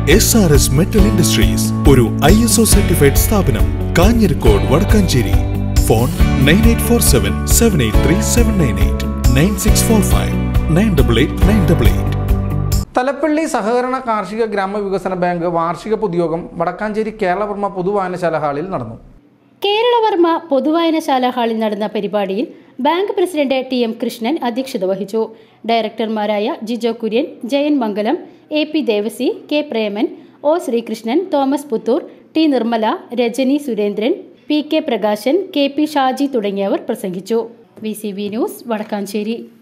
S R S metal industries ഒരു I S O certified സ്ഥാപനം Kanjirakode Wadakkanchery phone nine eight four seven seven eight three seven nine eight nine six four five nine double eight nine double eight Thalappilly സഹകരണ കാർഷിക ഗ്രാമവികസന bank വാർഷിക പൊതുയോഗം വടക്കാഞ്ചേരി കേരളവർമ്മ പൊതുവായനശാല ഹാളിൽ നടന്നു കേരളവർമ്മ പൊതുവായനശാല ഹാളിൽ നടന്ന പരിപാടിയിൽ bank president T M Krishnan അധ്യക്ഷത വഹിച്ചു ഡയറക്ടർമാരായ Jijo Kurian Jayan Mangalam A P Devasi K Preman O Sreekrishnan Thomas Puthur T Nirmala Rajani Surendran P K Prakashan K P Shaji തുടങ്ങിയവർ പ്രസംഗിച്ചു V C B news Vadakkanchery